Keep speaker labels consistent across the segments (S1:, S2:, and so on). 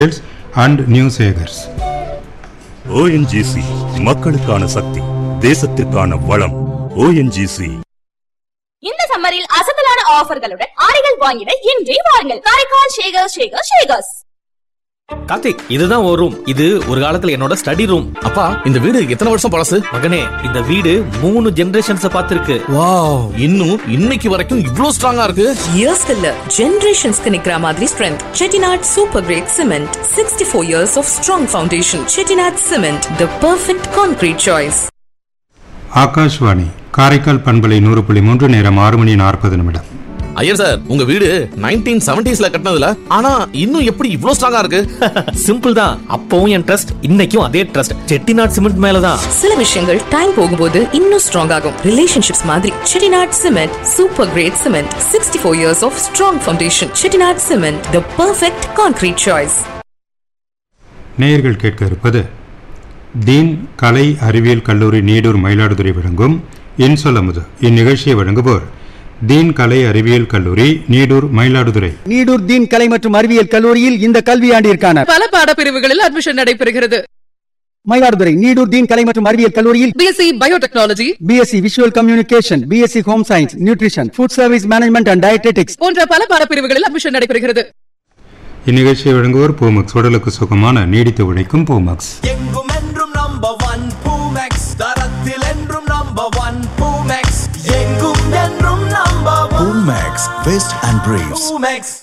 S1: and newsagers.
S2: ONGC மக்களுக்கான சக்தி தேசத்திற்கான வளம் ONGC
S3: இந்த சம்மரில் அசத்தலான ஆஃபர்களுடன் ஆடைகள் வாங்கிட இன்றே வாருங்கள் காரைக்கால் ஷேகர் ஷேகர் ஷேகர்ஸ்
S4: கார்த்திக் இதுதான் ஒரு ரூம் இது ஒரு காலத்துல என்னோட ஸ்டடி ரூம்
S5: அப்பா இந்த வீடு எத்தனை வருஷம் பழசு
S4: மகனே இந்த வீடு மூணு ஜெனரேஷன்ஸ் பார்த்திருக்கு
S5: வாவ் இன்னும் இன்னைக்கு வரைக்கும் இவ்ளோ ஸ்ட்ராங்கா இருக்கு
S6: இயர்ஸ்க்கு இல்ல ஜெனரேஷன்ஸ்க்கு நிக்கிற மாதிரி strength Chettinad super grade cement sixty four years of strong foundation Chettinad cement the perfect concrete choice
S1: Akashvani Karaikal பண்பலை நூறு புள்ளி மூன்று நேரம் ஆறு மணி நாற்பது நிமிடம்
S5: ஐயர் சார் உங்க வீடு நைன்டீன் செவன்டிஸ்ல கட்டினதுல ஆனா இன்னும் எப்படி இவ்ளோ ஸ்ட்ராங்கா இருக்கு
S4: சிம்பிள் தான் அப்பவும் என் ட்ரஸ்ட் இன்னைக்கும் அதே ட்ரஸ்ட் செட்டிநாட் சிமெண்ட் மேலதான்
S6: சில விஷயங்கள் டைம் போகும்போது இன்னும் ஸ்ட்ராங் ஆகும் ரிலேஷன்ஷிப்ஸ் மாதிரி Chettinad cement super grade cement sixty four years of strong foundation Chettinad cement the perfect concrete choice
S1: நேயர்கள் கேட்க இருப்பது தீன் கலை அறிவியல் கல்லூரி நீடூர் மயிலாடுதுறை வழங்கும் இன்சொல்லமுது இந்நிகழ்ச்சியை வழங்குவோர் தீன் கலை அறிவியல் கல்லூரி நீடூர் மயிலாடுதுறை
S7: நீடூர் தீன் கலை மற்றும் அறிவியல் கல்லூரியில் இந்த கல்வியாண்டிற்கான
S8: பல பாடப்பிரிவுகளில் அட்மிஷன் நடைபெறுகிறது
S7: மயிலாடுதுறை நீடூர் தீன் கலை மற்றும் அறிவியல் கல்லூரியில்
S8: BSc biotechnology
S7: BSc visual communication BSc home science nutrition food service management and dietetics
S8: போன்ற பல பாடப்பிரிவுகளில் அட்மிஷன் நடைபெறுகிறது
S1: இந்நிகழ்ச்சியை வழங்குவோர் பூமக்ஸ் உடலுக்கு சுகமான நீடித்து உழைக்கும் பூமக்ஸ்
S9: எங்கும் என்றும் நம்பர் ஒன் பூமெக்ஸ் தரத்தில் என்றும் நம்பர் ஒன் பூமெக்ஸ் எங்கும் என்றும் number one
S10: Max Vest and Briefs.
S9: Poomex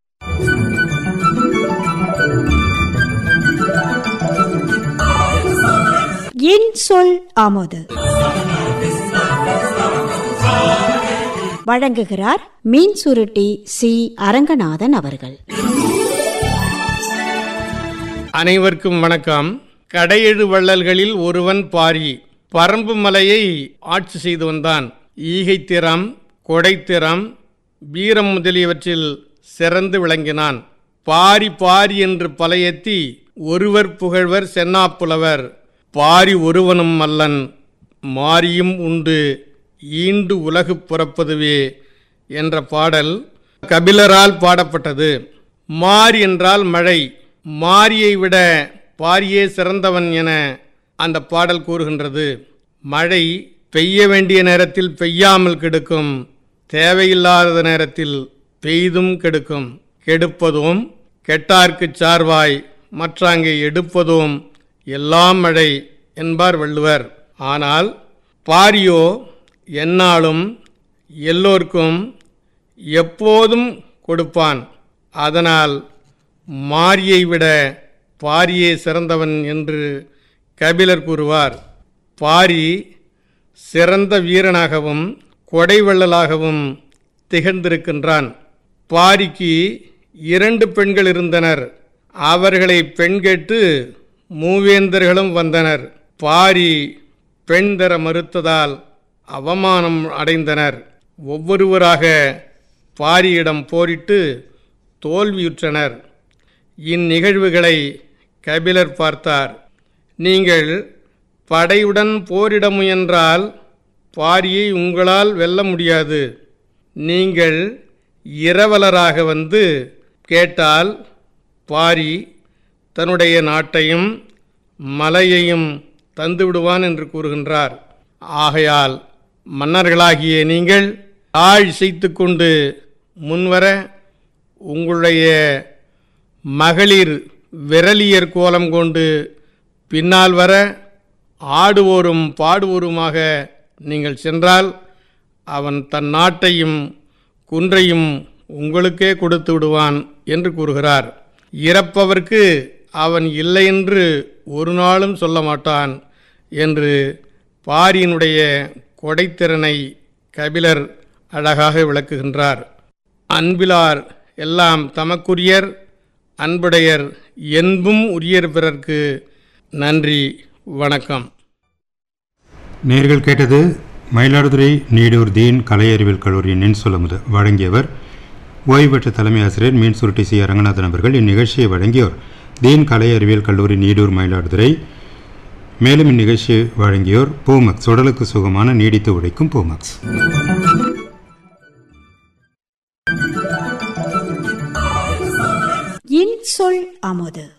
S11: என் சொல் ஆமோது வழங்குகிறார் மீன் சுருட்டி சி அரங்கநாதன் அவர்கள்
S12: அனைவருக்கும் வணக்கம் கடையெழு வள்ளல்களில் ஒருவன் பாரி பரம்பு மலையை ஆட்சி செய்து வந்தான் ஈகைத்திறம் கொடைத்திறம் வீரம் முதலியவற்றில் சிறந்து விளங்கினான் பாரி பாரி என்று பலையெத்தி ஒருவர் புகழ்வர் சென்னாப்புலவர் பாரி ஒருவனும் அல்லன் மாரியும் உண்டு ஈண்டு உலகு புறப்பதுவே என்ற பாடல் கபிலரால் பாடப்பட்டது மாரி என்றால் மழை மாரியை விட பாரியே சிறந்தவன் என அந்த பாடல் கூறுகின்றது மழை பெய்ய வேண்டிய நேரத்தில் பெய்யாமல் கெடுக்கும் தேவையில்லாத நேரத்தில் பெய்தும் கெடுக்கும் கெடுப்பதும் கெட்டார்க்குச் சார்வாய் மற்றாங்கே எடுப்பதும் எல்லாம் மழை என்பார் வள்ளுவர் ஆனால் பாரியோ எந்நாளும் எல்லோர்க்கும் எப்போதும் கொடுப்பான் அதனால் மாரியை விட பாரியே சிறந்தவன் என்று கபிலர் கூறுவார் பாரி சிறந்த வீரனாகவும் கொடைவள்ளலாகவும் திகழ்ந்திருக்கின்றான் பாரிக்கு இரண்டு பெண்கள் இருந்தனர் அவர்களை பெண் கேட்டு மூவேந்தர்களும் வந்தனர் பாரி பெண் தர மறுத்ததால் அவமானம் அடைந்தனர் ஒவ்வொருவராக பாரியிடம் போரிட்டு தோல்வியுற்றனர் இந்நிகழ்வுகளை கபிலர் பார்த்தார் நீங்கள் படையுடன் போரிட முயன்றால் பாரியை உங்களால் வெல்ல முடியாது நீங்கள் இரவலராக வந்து கேட்டால் பாரி தன்னுடைய நாட்டையும் மலையையும் தந்துவிடுவான் என்று கூறுகின்றார் ஆகையால் மன்னர்களாகிய நீங்கள் ஆள் செய்து கொண்டு முன்வர உங்களுடைய மகளிர் விரலியர் கோலம் கொண்டு பின்னால் வர ஆடுவோரும் பாடுவோருமாக நீங்கள் சென்றால் அவன் தன் நாட்டையும் குன்றையும் உங்களுக்கே கொடுத்து விடுவான் என்று கூறுகிறார் இறப்பவர்க்கு அவன் இல்லை என்று ஒரு நாளும் சொல்ல மாட்டான் என்று பாரியினுடைய கொடைத்திறனை கபிலர் அழகாக விளக்குகின்றார் அன்பிலார் எல்லாம் தமக்குரியர் அன்புடையர் என்பும் உரியர் பிறர்க்கு நன்றி வணக்கம்
S1: நேர்கள் கேட்டது மயிலாடுதுறை நீடூர் தீன் கலை அறிவியல் கல்லூரியின் இன்சொல்லமுது வழங்கியவர் ஓய்வு பெற்ற தலைமை ஆசிரியர் மீன் சுருட்டி சி அரங்கநாதன் அவர்கள் இந்நிகழ்ச்சியை வழங்கியோர் தீன் கலை அறிவியல் கல்லூரி நீடூர் மயிலாடுதுறை மேலும் இந்நிகழ்ச்சியை வழங்கியோர் பூமக்ஸ் உடலுக்கு சுகமான நீடித்து உழைக்கும் பூமக்ஸ்
S11: இன் சொல் ஆமோது